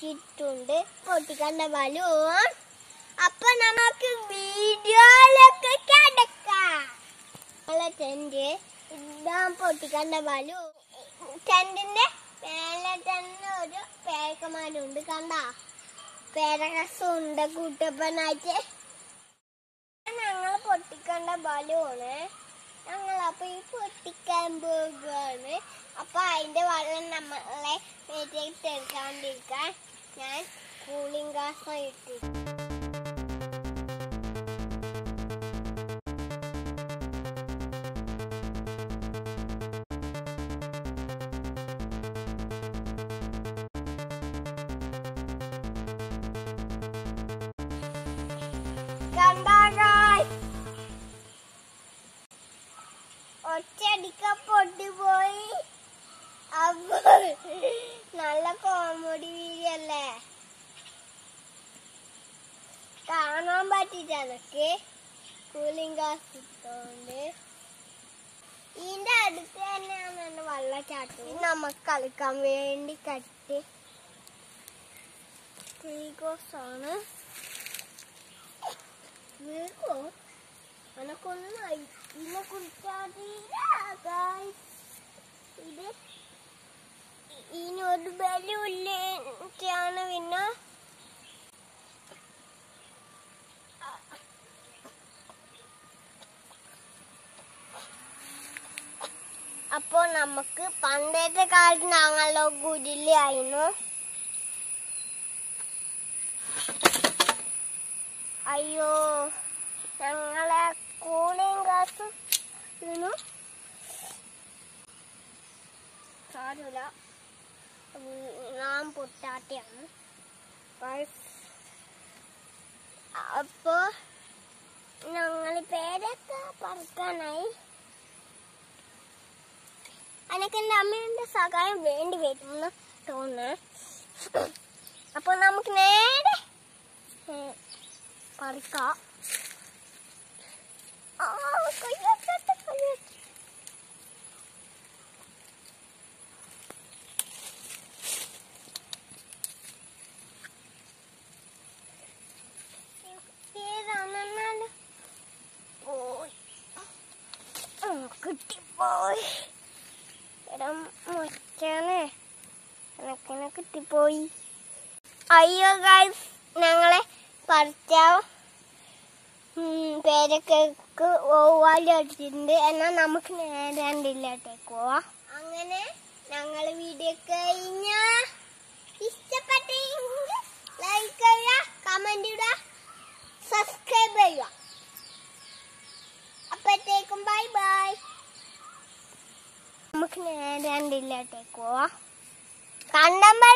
വെച്ചിട്ടുണ്ട് പൊട്ടിക്കണ്ട ബലൂൺ അപ്പൊ നമുക്ക് വീഡിയോയിലൊക്കെ കിടക്കാം നമ്മളെ ടെന്റ് ഇതാ പൊട്ടിക്കണ്ട ബലൂൺ ടെന്റിന്റെ മേലെ തന്നെ ഒരു പേരക്കന്മാരുണ്ട് കണ്ട പേരക്കസുണ്ട് കൂട്ടപ്പനായിട്ട് ഞങ്ങൾ പൊട്ടിക്കണ്ട ബലൂണ് ഞങ്ങൾ അപ്പൊ ഈ പൊട്ടിക്കാൻ പോകുകയാണ് അപ്പൊ അതിന്റെ വെള്ളം നമ്മളെ വീട്ടിലേക്ക് എടുക്കാണ്ടിരിക്കാൻ ഞാൻ കൂളിംഗ് ഗ്ലാസ് ഇട്ടു കണ്ടോ guys? ഒറ്റയടിക്ക പൊട്ടിപ്പോയി അപ്പൊ നല്ല കോമഡി വീഡിയോ അല്ലേ കാണാൻ പറ്റിട്ട് എനക്ക് കൂളിംഗ് ഗ്ലാസ് ഇട്ടോണ്ട് ഇതിന്റെ അടുത്ത് തന്നെയാണ് എന്റെ വെള്ളച്ചാട്ടം ഇത് നമുക്ക് കളിക്കാൻ വേണ്ടി കട്ടി ഗ്ലൂക്കോസ് ആണ് വീർക്കോ എനക്കൊന്നും ഇതിനെ കുറിച്ചറിയില്ല guys. ഇത് ഇതിനൊരു ബലൂല്ലാണ് പിന്നെ അപ്പോൾ നമുക്ക് പണ്ടത്തെ കാലത്ത് ഞങ്ങളോ ഗുരിലായിരുന്നു അയ്യോ ഞങ്ങളെ കൂളിംഗ് ഗ്ലാസ് വീണു സാരമില്ല ഞാൻ പൊട്ടാട്ടിയാണ് അപ്പോ ഞങ്ങൾ പേരൊക്കെ പറക്കാനായി അനക്ക് എൻ്റെ അമ്മയുടെ സഹായം വേണ്ടി വരുമെന്ന് തോന്നുന്നു അപ്പൊ നമുക്ക് നേരെ ഏ, പറിക്കാം ആ, കയ്യൊക്കെ കയ്യൊക്കെ. ഏതാണെന്നാല് പോയി ആ, കിട്ടിപ്പോയി എടാ മൊച്ചാണ് എനക്കെന്നെ കിട്ടിപ്പോയി അയ്യോ ഗായ്സ് ഞങ്ങളെ പറിച്ച പേരൊക്കെ ഓവാലി അടിച്ചിട്ടുണ്ട് എന്നാൽ നമുക്ക് നേരാണ്ടില്ലോട്ടേക്ക് പോവാം അങ്ങനെ ഞങ്ങൾ വീഡിയോ കഴിഞ്ഞ ഇഷ്ടപ്പെട്ടെങ്കിൽ ലൈക്ക് ചെയ്യുക കമന്റ് ഇടുക സബ്സ്ക്രൈബ് ചെയ്യുക അപ്പോഴത്തേക്കും ബൈ ബൈ നമുക്ക് നേരാണ്ടില്ലോട്ടേക്ക് പോവാം കണ്ടമ്പ